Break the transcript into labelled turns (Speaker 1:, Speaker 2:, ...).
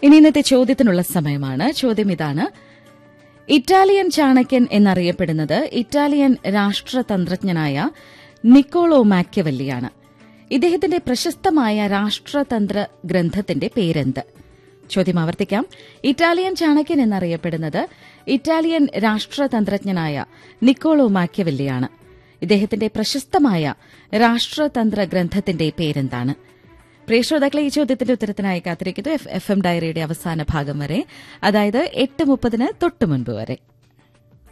Speaker 1: ഇനി ഇന്നത്തെ ചോദ്യത്തിനുള്ള സമയമാണ് ചോദ്യം ഇതാണ് ഇറ്റാലിയൻ ചാണക്യൻ എന്നറിയപ്പെടുന്നത് ഇറ്റാലിയൻ രാഷ്ട്രതന്ത്രജ്ഞനായ നിക്കോളോ മാക്യവല്ലിയാണ് ഇദ്ദേഹത്തിന്റെ പ്രശസ്തമായ രാഷ്ട്രതന്ത്ര ഗ്രന്ഥത്തിന്റെ പേരെന്ത് ചോദ്യം ആവർത്തിക്കാം ഇറ്റാലിയൻ ചാണക്യൻ എന്നറിയപ്പെടുന്നത് ഇറ്റാലിയൻ രാഷ്ട്രതന്ത്രജ്ഞനായ നിക്കോളോ മാക്യവല്ലിയാണ് ഇദ്ദേഹത്തിന്റെ പ്രശസ്തമായ രാഷ്ട്രതന്ത്ര ഗ്രന്ഥത്തിന്റെ പേരെന്താണ് പ്രിയ ശ്രോതാക്കളെ ഈ ചോദ്യത്തിന്റെ ഉത്തരത്തിനായി കാത്തിരിക്കുന്നു എഫ് എം ഡയറിയുടെ അവസാന ഭാഗം വരെ അതായത് എട്ട് മുപ്പതിന് തൊട്ടു മുൻപ് വരെ